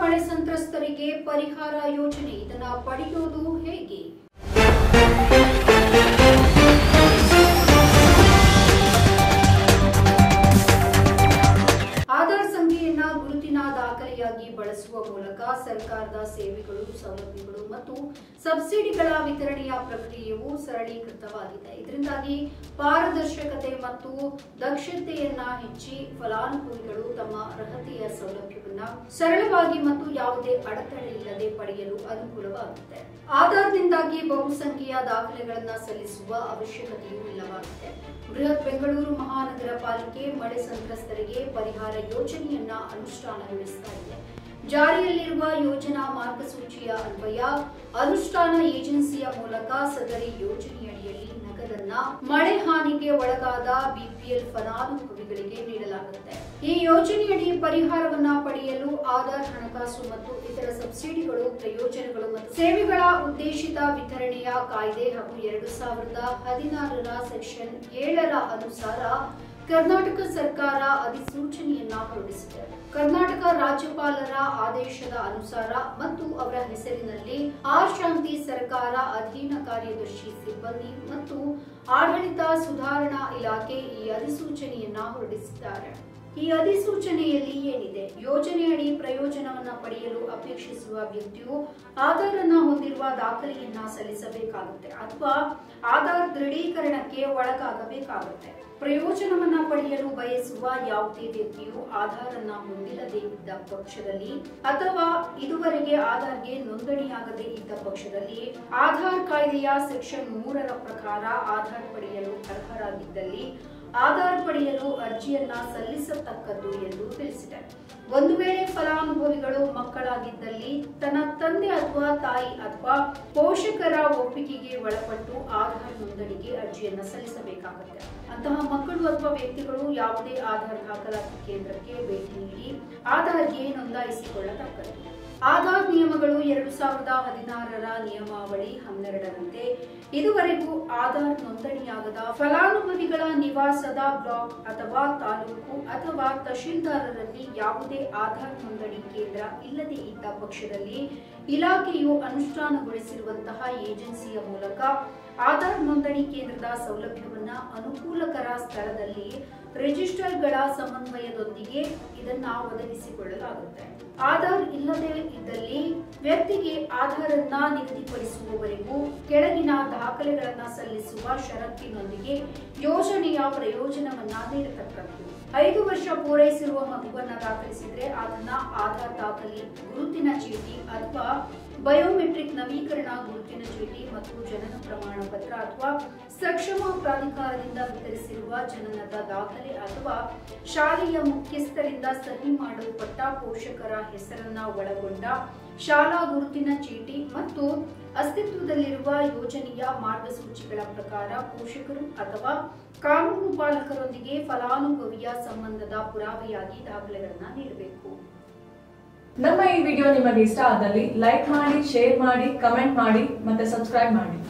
ಮಳೆ ಸಂತ್ರಸ್ತರಿಗೆ ಪರಿಹಾರ ಯೋಜನೆ ಇದನ್ನ ಪಡೆಯೋದು ಹೇಗೆ ಆಧಾರ್ ಸಂಖ್ಯೆಯನ್ನ ಗುರುತಿನ ದಾಖಲೆಯಾಗಿ ಬಳಸುವ ಮೂಲಕ ಸರ್ಕಾರದ ಸೇವೆಗಳು ಸೌಲಭ್ಯಗಳು ಮತ್ತು ಸಬ್ಸಿಡಿಗಳ ವಿತರಣೆಯ ಪ್ರಕ್ರಿಯೆಯು ಸರಳೀಕೃತವಾಗಿದೆ ಇದರಿಂದಾಗಿ ಪಾರದರ್ಶಕತೆ ಮತ್ತು ದಕ್ಷತೆಯನ್ನ ಹೆಚ್ಚಿ ಫಲಾನುಭವಿಗಳು ತಮ್ಮ ಅರ್ಹತೆಯ ಸೌಲಭ್ಯವನ್ನ ಸರಳವಾಗಿ ಮತ್ತು ಯಾವುದೇ ಅಡೆತಡೆ ಇಲ್ಲದೆ ಪಡೆಯಲು ಅನುಕೂಲವಾಗುತ್ತೆ ಆಧಾರ್ನಿಂದಾಗಿ ಬಹುಸಂಖ್ಯೆಯ ದಾಖಲೆಗಳನ್ನ ಸಲ್ಲಿಸುವ ಅವಶ್ಯಕತೆಯೂ ಇಲ್ಲವಾಗಿದೆ ಬೃಹತ್ ಬೆಂಗಳೂರು ಮಹಾನಗರ ಪಾಲಿಕೆ ಮಳೆ ಸಂತ್ರಸ್ತರಿಗೆ ಪರಿಹಾರ ಯೋಜನೆಯನ್ನ ಅನುಷ್ಠಾನಗೊಳಿಸ್ತಾ ಇದೆ ಜಾರಿಯಲ್ಲಿರುವ ಯೋಜನಾ ಮಾರ್ಗಸೂಚಿಯ ಅನ್ವಯ ಅನುಷ್ಠಾನ ಏಜೆನ್ಸಿಯ ಮೂಲಕ ಸದರಿ ಯೋಜನೆಯಡಿಯಲ್ಲಿ ನಗದನ್ನ ಮಳೆ ಹಾನಿಗೆ ಒಳಗಾದ ಬಿಪಿಎಲ್ ಫಲಾನುಭವಿಗಳಿಗೆ ನೀಡಲಾಗುತ್ತೆ ಈ ಯೋಜನೆಯಡಿ ಪರಿಹಾರವನ್ನ ಪಡೆಯಲು ಆಧಾರ್ ಹಣಕಾಸು ಮತ್ತು ಇತರ ಸಬ್ಸಿಡಿಗಳು ಪ್ರಯೋಜನಗಳು ಮತ್ತು ಸೇವೆಗಳ ಉದ್ದೇಶಿತ ವಿತರಣೆಯ ಕಾಯ್ದೆ ಹಾಗೂ ಎರಡು ಸಾವಿರದ ಹದಿನಾರರ ಸೆಕ್ಷನ್ ಏಳರ ಅನುಸಾರ ಕರ್ನಾಟಕ ಸರ್ಕಾರ ಅಧಿಸೂಚನೆಯನ್ನ ಹೊರಡಿಸಿದೆ ಕರ್ನಾಟಕ ರಾಜ್ಯಪಾಲರ ಆದೇಶದ ಅನುಸಾರ ಮತ್ತು ಅವರ ಹೆಸರಿನಲ್ಲಿ ಆರ್ ಶಾಂತಿ ಸರ್ಕಾರ ಅಧೀನ ಕಾರ್ಯದರ್ಶಿ ಸಿಬ್ಬಂದಿ ಮತ್ತು ಆಡಳಿತ ಸುಧಾರಣಾ ಇಲಾಖೆ ಈ ಅಧಿಸೂಚನೆಯನ್ನ ಹೊರಡಿಸಿದ್ದಾರೆ ಈ ಅಧಿಸೂಚನೆಯಲ್ಲಿ ಏನಿದೆ ಯೋಜನೆಯಡಿ ಪ್ರಯೋಜನವನ್ನ ಪಡೆಯಲು ಅಪೇಕ್ಷಿಸುವ ವ್ಯಕ್ತಿಯು ಆಧಾರ್ ಅನ್ನ ಹೊಂದಿರುವ ದಾಖಲೆಯನ್ನ ಸಲ್ಲಿಸಬೇಕಾಗುತ್ತೆ ಅಥವಾ ಆಧಾರ್ ದೃಢೀಕರಣಕ್ಕೆ ಒಳಗಾಗಬೇಕಾಗುತ್ತೆ ಪ್ರಯೋಜನವನ್ನ ಪಡೆಯಲು ಬಯಸುವ ಯಾವುದೇ ವ್ಯಕ್ತಿಯು ಆಧಾರ್ ಅನ್ನ ಹೊಂದಿಲ್ಲದೆ ಇದ್ದ ಪಕ್ಷದಲ್ಲಿ ಅಥವಾ ಇದುವರೆಗೆ ಆಧಾರ್ಗೆ ನೋಂದಣಿಯಾಗದೇ ಇದ್ದ ಪಕ್ಷದಲ್ಲಿ ಆಧಾರ್ ಕಾಯ್ದೆಯ ಸೆಕ್ಷನ್ ಮೂರರ ಪ್ರಕಾರ ಆಧಾರ್ ಪಡೆಯಲು ಅರ್ಹರಾಗಿದ್ದಲ್ಲಿ ಆಧಾರ್ ಪಡೆಯಲು ಅರ್ಜಿಯನ್ನ ಸಲ್ಲಿಸತಕ್ಕದ್ದು ಎಂದು ತಿಳಿಸಿದೆ ಒಂದು ವೇಳೆ ಫಲಾನುಭವಿಗಳು ಮಕ್ಕಳಾಗಿದ್ದಲ್ಲಿ ತನ್ನ ತಂದೆ ಅಥವಾ ತಾಯಿ ಅಥವಾ ಪೋಷಕರ ಒಪ್ಪಿಗೆಗೆ ಒಳಪಟ್ಟು ಆಧಾರ್ ನೋಂದಣಿಗೆ ಅರ್ಜಿಯನ್ನ ಸಲ್ಲಿಸಬೇಕಾಗುತ್ತೆ ಅಂತಹ ಮಕ್ಕಳು ಅಥವಾ ವ್ಯಕ್ತಿಗಳು ಯಾವುದೇ ಆಧಾರ್ ದಾಖಲಾತಿ ಕೇಂದ್ರಕ್ಕೆ ಭೇಟಿ ನೀಡಿ ಆಧಾರ್ಗೆ ನೋಂದಾಯಿಸಿಕೊಳ್ಳತಕ್ಕದ್ದು ಆಧಾರ್ ನಿಯಮಗಳು ಎರಡು ಸಾವಿರದ ಹದಿನಾರರ ನಿಯಮಾವಳಿ ಹನ್ನೆರಡರಂತೆ ಇದುವರೆಗೂ ಆಧಾರ್ ನೋಂದಣಿಯಾಗದ ಫಲಾನುಭವಿಗಳ ನಿವಾಸದ ಬ್ಲಾಕ್ ಅಥವಾ ತಾಲೂಕು ಅಥವಾ ತಹಶೀಲ್ದಾರರಲ್ಲಿ ಯಾವುದೇ ಆಧಾರ್ ನೋಂದಣಿ ಕೇಂದ್ರ ಇಲ್ಲದೆ ಇದ್ದ ಪಕ್ಷದಲ್ಲಿ ಇಲಾಖೆಯು ಅನುಷ್ಠಾನಗೊಳಿಸಿರುವಂತಹ ಏಜೆನ್ಸಿಯ ಮೂಲಕ ಆಧಾರ್ ನೋಂದಣಿ ಕೇಂದ್ರದ ಸೌಲಭ್ಯವನ್ನ ಅನುಕೂಲಕರ ಸ್ಥಳದಲ್ಲಿ ರಿಜಿಸ್ಟರ್ಗಳ ಸಮನ್ವಯದೊಂದಿಗೆ ಇದನ್ನ ಒದಗಿಸಿಕೊಳ್ಳಲಾಗುತ್ತೆ ಆಧಾರ್ ಇಲ್ಲದೆ ಇದ್ದಲ್ಲಿ ವ್ಯಕ್ತಿಗೆ ಆಧಾರ್ ಅನ್ನ ನಿಗದಿಪಡಿಸುವವರೆಗೂ ಕೆಳಗಿನ ದಾಖಲೆಗಳನ್ನ ಸಲ್ಲಿಸುವ ಷರತ್ತಿನೊಂದಿಗೆ ಯೋಜನೆಯ ಪ್ರಯೋಜನವನ್ನ ನೀಡತಕ್ಕದ್ದು ಐದು ವರ್ಷ ಪೂರೈಸಿರುವ ಮಗುವನ್ನ ದಾಖಲಿಸಿದ್ರೆ ಅದನ್ನ ಆಧಾರ್ ದಾಖಲೆ ಗುರುತಿನ ಚೀಟಿ ಅಥವಾ ಬಯೋಮೆಟ್ರಿಕ್ ನವೀಕರಣ ಗುರುತಿನ ಚೀಟಿ ಮತ್ತು ಜನನ ಪ್ರಮಾಣ ಪತ್ರ ಅಥವಾ ಸಕ್ಷಮ ಪ್ರಾಧಿಕಾರದಿಂದ ವಿತರಿಸಿರುವ ಜನನದ ದಾಖಲೆ ಅಥವಾ ಶಾಲೆಯ ಮುಖ್ಯಸ್ಥರಿಂದ ಸಹಿ ಮಾಡಲ್ಪಟ್ಟ ಪೋಷಕರ ಹೆಸರನ್ನ ಒಳಗೊಂಡ ಶಾಲಾ ಗುರುತಿನ ಚೀಟಿ ಮತ್ತು ಅಸ್ತಿತ್ವದಲ್ಲಿರುವ ಯೋಜನೆಯ ಮಾರ್ಗಸೂಚಿಗಳ ಪ್ರಕಾರ ಪೋಷಕರು ಅಥವಾ ಕಾನೂನು ಪಾಲಕರೊಂದಿಗೆ ಫಲಾನುಭವಿಯ ಸಂಬಂಧದ ಪುರಾವೆಯಾಗಿ ದಾಖಲೆಗಳನ್ನ ನೀಡಬೇಕು ನಮ್ಮ ಈ ವಿಡಿಯೋ ನಿಮಗೆ ಇಷ್ಟ ಆದಲ್ಲಿ ಲೈಕ್ ಮಾಡಿ ಶೇರ್ ಮಾಡಿ ಕಮೆಂಟ್ ಮಾಡಿ ಮತ್ತೆ ಸಬ್ಸ್ಕ್ರೈಬ್ ಮಾಡಿ